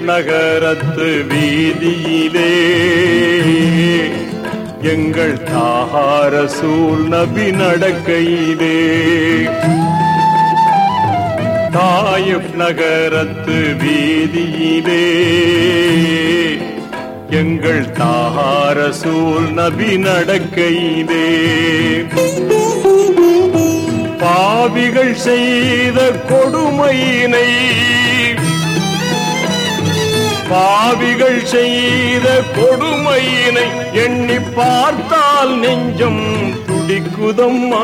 நகரத்து வீதியிலே எங்கள் தாகார சூழ் நபி நடக்கையிலே தாயிப் நகரத்து வீதியிலே எங்கள் தாகார சூழ் நபி நடக்கையிலே பாவிகள் செய்த கொடுமையினை பாவிகள் செய்த கொடுமையினை எண்ணி பார்த்தால் நெஞ்சம் துடிக்குதம்மா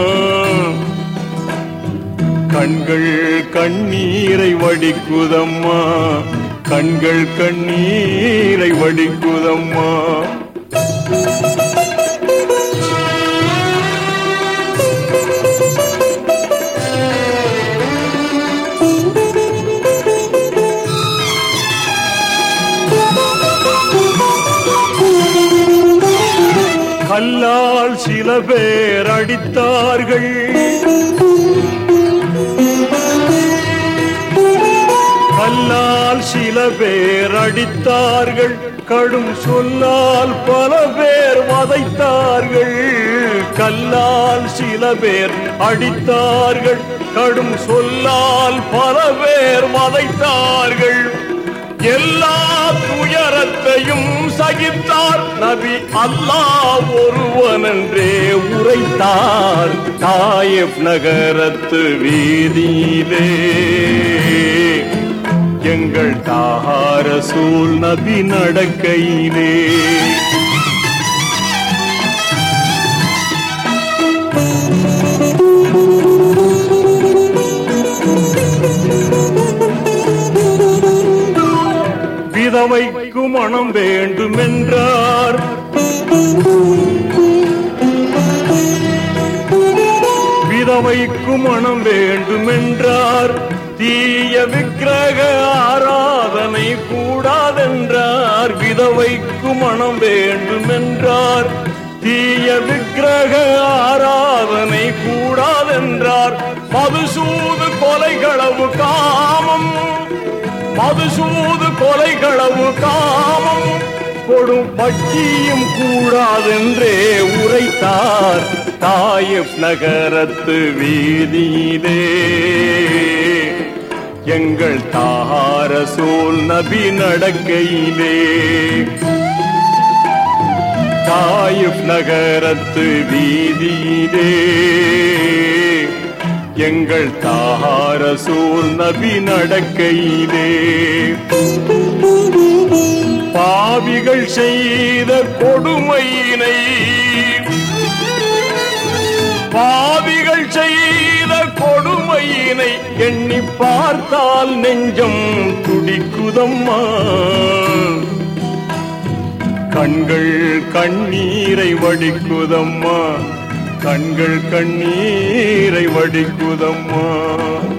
கண்கள் கண்ணீரை வடிக்குதம்மா கண்கள் கண்ணீரை வடிக்குதம்மா கல்லால் சில பேர் அடித்தார்கள் கல்லால் சில பேர் அடித்தார்கள் கடும் சொல்லால் பல பேர் வதைத்தார்கள் கல்லால் சில பேர் அடித்தார்கள் கடும் சொல்லால் பல பேர் வதைத்தார்கள் எல்லா துயரத்தையும் சகித்தார் நபி அல்லாஹ் ஒருவனென்றே உரைத்தார் தாயப் நகரத்து வீதியிலே எங்கள் தாகார சூழ் நபி நடக்கையிலே விதவைக்கு மனம் வேண்டுமென்றார் விதவைக்கு மனம் வேண்டுமென்றார் தீய விக்கிரக ஆராதனை கூடாதென்றார் விதவைக்கு மனம் வேண்டுமென்றார் தீய விக்கிரக ஆராதனை கூடாதென்றார் மதுசூது கொலைகளவு காமம் மதுசூது கொலைகளவு காமம் கொடும் பட்டியும் கூடாதென்றே உரைத்தார் தாயிப் நகரத்து வீதியிலே எங்கள் தார சூழ் நபி நடக்கையிலே தாயிப் நகரத்து வீதியிலே எங்கள் தார சூழ் நபி நடக்கையிலே பாவிகள் செய்த கொடுமையினை பாவிகள் செய்த கொடுமையினை எண்ணி பார்த்தால் நெஞ்சம் துடிக்குதம்மா கண்கள் கண்ணீரை வடிக்குதம்மா கண்கள் கண்ணீரை வடிக்குதம்மா